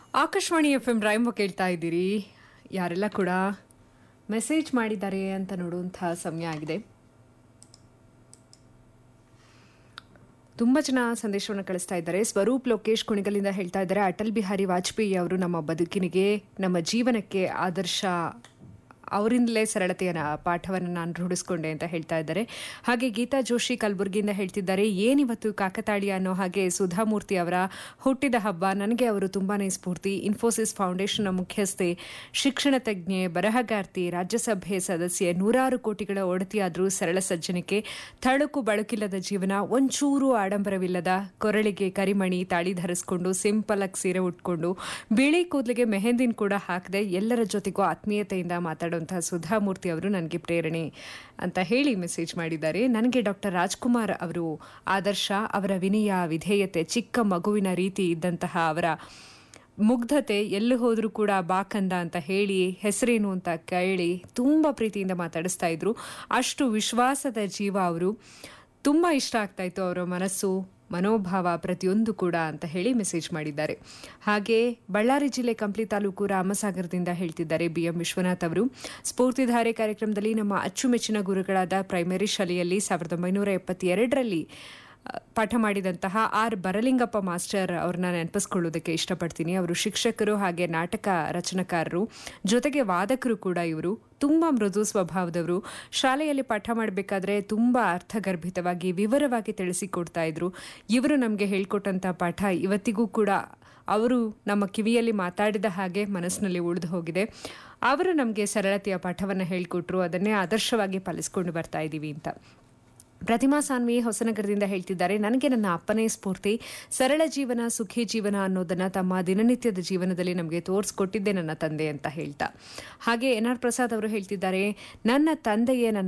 Akashvani F M ರೈಮ ಕೇಳ್ತಾ ಇದ್ದೀರಿ ಯಾರೆಲ್ಲ ಕೂಡ ಮೆಸೇಜ್ ಮಾಡಿದ್ದಾರೆ ಅಂತ ನೋಡುವಂತಹ ಸಮಯ ಆಗಿದೆ ತುಂಬ ಜನ ಸಂದೇಶವನ್ನು ಕಳಿಸ್ತಾ ಇದ್ದಾರೆ ಸ್ವರೂಪ್ ಲೋಕೇಶ್ ಕುಣಿಗಲಿಂದ ಹೇಳ್ತಾ ಇದ್ದಾರೆ ಅಟಲ್ ಬಿಹಾರಿ ವಾಜಪೇಯಿ ಅವರು ನಮ್ಮ ಬದುಕಿನಿಗೆ ನಮ್ಮ ಜೀವನಕ್ಕೆ ಆದರ್ಶ ಅವರಿಂದಲೇ ಸರಳತೆಯ ನ- ಪಾಠವನ್ನು ನಾನು ರೂಢಿಸ್ಕೊಂಡೆ ಅಂತ ಹೇಳ್ತಾ ಇದ್ದಾರೆ ಹಾಗೆ ಗೀತಾ ಜೋಶಿ ಕಲಬುರಗಿಯಿಂದ ಹೇಳ್ತಿದ್ದಾರೆ ಏನಿವತ್ತು ಕಾಕತಾಳೀಯ ಅನ್ನೋ ಹಾಗೆ ಸುಧಾಮೂರ್ತಿ ಅವರ ಹುಟ್ಟಿದ ಹಬ್ಬ ನನಗೆ ಅವರು ತುಂಬಾನೇ ಸ್ಫೂರ್ತಿ ಇನ್ಫೋಸಿಸ್ ಫೌಂಡೇಶನ್ನ ಮುಖ್ಯಸ್ಥೆ ಶಿಕ್ಷಣ ತಜ್ಞೆ ಬರಹಗಾರ್ತಿ ರಾಜ್ಯಸಭೆ ಸದಸ್ಯೆ ನೂರಾರು ಕೋಟಿಗಳ ಒಡತಿಯಾದರೂ ಸರಳ ಸಜ್ಜನಿಕೆ ತಳುಕು ಬಳಕಿಲ್ಲದ ಜೀವನ ಒಂಚೂರು ಆಡಂಬರವಿಲ್ಲದ ಕೊರಳಿಗೆ ಕರಿಮಣಿ ತಾಳಿ ಧರಿಸ್ಕೊಂಡು ಸಿಂಪಲ್ ಆಗಿ ಸೀರೆ ಉಟ್ಕೊಂಡು ಬಿಳಿ ಕೂದಲಿಗೆ ಮೆಹಂದಿನ್ ಕೂಡ ಹಾಕದೆ ಎಲ್ಲರ ಜೊತೆಗೂ ಆತ್ಮೀಯತೆಯಿಂದ ಮಾತಾಡುವಂತಹ ಸುಧಾಮೂರ್ತಿ ಅವರು ನನಗೆ ಪ್ರೇರಣೆ ಅಂತ ಹೇಳಿ ಮೆಸೇಜ್ ಮಾಡಿದ್ದಾರೆ ನನಗೆ ಡಾಕ್ಟರ್ ರಾಜ್ಕುಮಾರ್ ಅವರು ಆದರ್ಶ ಅವರ ವಿನಯ ವಿಧೇಯತೆ ಚಿಕ್ಕ ಮಗುವಿನ ರೀತಿ ಇದ್ದಂತಹ ಅವರ ಮುಗ್ಧತೆ ಎಲ್ಲಿ ಹೋದರೂ ಕೂಡ ಬಾಕಂದ ಅಂತ ಹೇಳಿ ಹೆಸರೇನು ಅಂತ ಕೇಳಿ ತುಂಬ ಪ್ರೀತಿಯಿಂದ ಮಾತಾಡಿಸ್ತಾ ಇದ್ರು ಅಷ್ಟು ವಿಶ್ವಾಸದ ಜೀವ ಅವರು ತುಂಬ ಇಷ್ಟ ಆಗ್ತಾ ಇತ್ತು ಅವರ ಮನಸ್ಸು ಮನೋಭಾವ ಪ್ರತಿಯೊಂದು ಕೂಡ ಅಂತ ಹೇಳಿ ಮೆಸೇಜ್ ಮಾಡಿದ್ದಾರೆ ಹಾಗೆ ಬಳ್ಳಾರಿ ಜಿಲ್ಲೆ ಕಂಪ್ಲಿ ತಾಲೂಕು ರಾಮಸಾಗರದಿಂದ ಹೇಳ್ತಿದ್ದಾರೆ ಬಿ ಎಂ ವಿಶ್ವನಾಥ್ ಅವರು ಸ್ಫೂರ್ತಿಧಾರೆ ಕಾರ್ಯಕ್ರಮದಲ್ಲಿ ನಮ್ಮ ಅಚ್ಚುಮೆಚ್ಚಿನ ಗುರುಗಳಾದ ಪ್ರೈಮರಿ ಶಾಲೆಯಲ್ಲಿ ಸಾವಿರದ ಒಂಬೈನೂರ ಎಪ್ಪತ್ತೆರಡರಲ್ಲಿ ಆ, ಪಾಠ ಮಾಡಿದಂತಹ ಆರ್ ಬರಲಿಂಗಪ್ಪ ಮಾಸ್ಟರ್ ಅವ್ರನ್ನ ನೆನಪಿಸ್ಕೊಳ್ಳೋದಕ್ಕೆ ಇಷ್ಟಪಡ್ತೀನಿ ಅವರು ಶಿಕ್ಷಕರು ಹಾಗೆ ನಾಟಕ ರಚನಕಾರರು ಜೊತೆಗೆ ವಾದಕರು ಕೂಡ ಇವರು ತುಂಬ ಮೃದು ಸ್ವಭಾವದವರು ಶಾಲೆಯಲ್ಲಿ ಪಾಠ ಮಾಡಬೇಕಾದ್ರೆ ತುಂಬ ಅರ್ಥಗರ್ಭಿತವಾಗಿ ವಿವರವಾಗಿ ತಿಳಿಸಿಕೊಡ್ತಾ ಇದ್ರು ಇವರು ನಮಗೆ ಹೇಳ್ಕೊಟ್ಟಂಥ ಪಾಠ ಇವತ್ತಿಗೂ ಕೂಡ ಅವರು ನಮ್ಮ ಕಿವಿಯಲ್ಲಿ ಮಾತಾಡಿದ ಹಾಗೆ ಮನಸ್ಸಿನಲ್ಲಿ ಉಳಿದು ಹೋಗಿದೆ ಅವರು ನಮಗೆ ಸರಳತೆಯ ಪಾಠವನ್ನು ಹೇಳಿಕೊಟ್ರು ಅದನ್ನೇ ಆದರ್ಶವಾಗಿ ಪಾಲಿಸ್ಕೊಂಡು ಬರ್ತಾ ಇದ್ದೀವಿ ಅಂತ ಪ್ರತಿಮಾ ಸಾನ್ವಿ ಹೊಸನಗರದಿಂದ ಹೇಳ್ತಿದ್ದಾರೆ ನನಗೆ ನನ್ನ ಅಪ್ಪನೇ ಸ್ಫೂರ್ತಿ ಸರಳ ಜೀವನ ಸುಖಿ ಜೀವನ ಅನ್ನೋದನ್ನ ತಮ್ಮ ದಿನನಿತ್ಯದ ಜೀವನದಲ್ಲಿ ನಮಗೆ ತೋರಿಸ್ಕೊಟ್ಟಿದ್ದೆ ನನ್ನ ತಂದೆ ಅಂತ ಹೇಳ್ತಾ ಹಾಗೆ ಎನ್ ಆರ್ ಪ್ರಸಾದ್ ಅವರು ಹೇಳ್ತಿದ್ದಾರೆ ನನ್ನ ತಂದೆಯೇ ನನ್ನ